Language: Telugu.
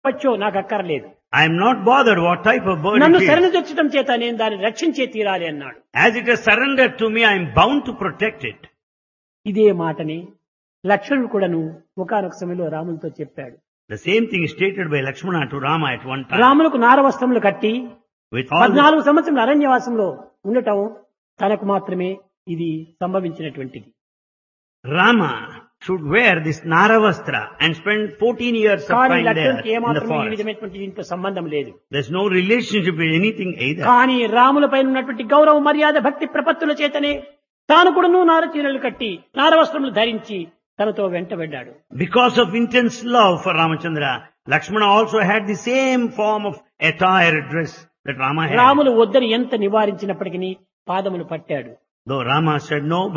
వచ్చో నాకు అక్కర్లేదు I am not bothered what type of bird నన్ను it శరణ is. తెచ్చడం చేత నేను దాన్ని రక్షించే తీరాలి అన్నాడు As it has surrendered to me, I am bound to protect it. ఇదే మాటని లక్ష్మణుడు కూడాను ఒకనొక సమయంలో రాములతో చెప్పాడు The same thing is stated by Lakshmana to Rama at one time. రాములకు నారవస్త్రములు కట్టి With all the, పద్నాలుగు సంవత్సరం అరణ్యవాసంలో ఉండటం తనకు మాత్రమే ఇది సంభవించినటువంటిది Rama should wear this Naravastra and spend 14 years of కానీ time there లక్ష్మణుడికి in the ఏమాత్రం ఈ forest. విధమైనటువంటి దీంతో సంబంధం లేదు There's no relationship with anything either. కానీ రాములపై ఉన్నటువంటి గౌరవ మర్యాద భక్తి ప్రపత్తుల చేతనే తాను కూడాను నారచీరలు కట్టి నారవస్త్రములు ధరించి తనతో వెంటబడ్డాడు Because of intense love for Ramachandra, Lakshmana also had the same form of attire dress that Rama had. Ramulu వద్దని ఎంత నివారించినప్పటికీ పాదములు పట్టాడు Though Rama said no,